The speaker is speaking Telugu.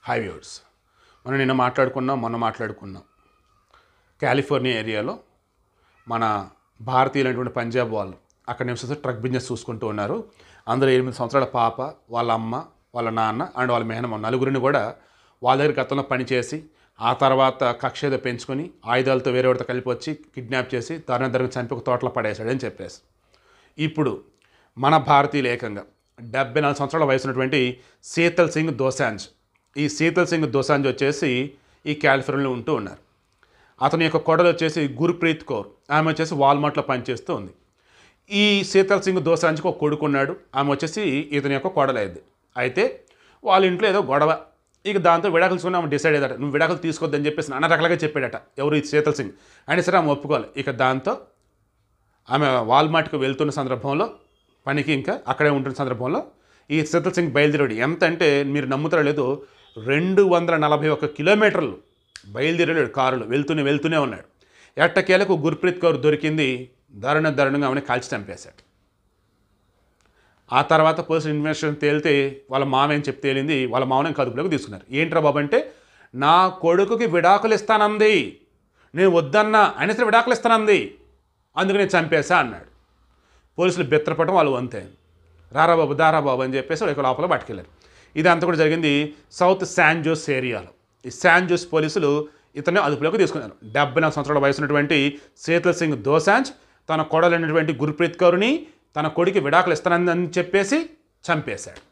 హైవేస్ మనం నిన్న మాట్లాడుకున్నాం మొన్న మాట్లాడుకున్నాం కాలిఫోర్నియా ఏరియాలో మన భారతీయులైనటువంటి పంజాబ్ వాళ్ళు అక్కడ నివసిస్తూ ట్రక్ బిజినెస్ చూసుకుంటూ ఉన్నారు అందరూ ఎనిమిది సంవత్సరాల పాప వాళ్ళ అమ్మ వాళ్ళ నాన్న అండ్ వాళ్ళ మేనమ్మ నలుగురిని కూడా వాళ్ళ దగ్గర గతంలో పనిచేసి ఆ తర్వాత కక్ష ఏదో పెంచుకొని ఆయుధాలతో వేరే వాడితో కలిపి వచ్చి కిడ్నాప్ చేసి తరుణ ధరణ చంపి ఒక తోటలో పడేశాడని చెప్పేసి ఇప్పుడు మన భారతీయులు ఏకంగా డెబ్బై నాలుగు సంవత్సరాల వయసు ఉన్నటువంటి శీతల్ సింగ్ దోసాంజ్ ఈ శీతల్ సింగ్ దోసాంజ్ వచ్చేసి ఈ కాలిఫోర్నియాలో ఉంటూ ఉన్నారు అతని యొక్క కొడలు వచ్చేసి గుర్ప్రీత్ కౌర్ ఆమె వచ్చేసి వాల్మార్ట్లో పనిచేస్తూ ఉంది ఈ శీతల్ సింగ్ దోసాంజ్కి ఒక కొడుకున్నాడు ఆమె వచ్చేసి ఇతని యొక్క కొడలైంది అయితే వాళ్ళ ఇంట్లో ఏదో గొడవ ఇక దాంతో విడాకులు తీసుకుని ఆమె డిసైడ్ అయ్యాడట నువ్వు విడాకులు తీసుకోవద్దని చెప్పేసి నాన్న రకాలుగా చెప్పాడట ఎవరు ఈ శీతల్ సింగ్ అయినా సరే ఆమె ఒప్పుకోవాలి ఇక దాంతో ఆమె వాల్మార్ట్కి వెళ్తున్న సందర్భంలో పనికి ఇంకా అక్కడే ఉంటున్న సందర్భంలో ఈ శీతల్ సింగ్ బయలుదేరాడు ఎంత అంటే మీరు నమ్ముతారో లేదో రెండు వందల నలభై ఒక్క కిలోమీటర్లు బయలుదేరాడు కారులో వెళ్తూనే వెళ్తూనే ఉన్నాడు ఎట్టకేలకు గుర్ప్రీత్ కౌర్ దొరికింది దారుణ దారుణంగా ఆమెను కాల్చి చంపేశాడు ఆ తర్వాత పోలీసు ఇన్వెస్టిగేషన్ తేలితే వాళ్ళ మామ ఏం చెప్పి తేలింది వాళ్ళ మామని కదుపులోకి తీసుకున్నారు ఏంట్రా బాబు అంటే నా కొడుకుకి విడాకులు ఇస్తానంది నేను వద్దన్నా అయినా సరే విడాకులు ఇస్తానంది అందుకు నేను చంపేశా అన్నాడు పోలీసులు బెత్తరపడడం వాళ్ళు వంతే రారా బాబు దారా బాబు అని చెప్పేసి వాళ్ళు లోపల పట్టుకెళ్ళారు ఇదంతా కూడా జరిగింది సౌత్ శాన్ జోస్ ఏరియాలో ఈ శాన్ జోస్ పోలీసులు ఇతన్ని అదుపులోకి తీసుకున్నారు డెబ్బై నాలుగు సంవత్సరాల వయసు ఉన్నటువంటి శీతల్ సింగ్ దోసాంజ్ తన కొడలైనటువంటి గుర్ప్రీత్ కౌర్ని తన కొడుకు విడాకులు ఇస్తానని చెప్పేసి చంపేశాడు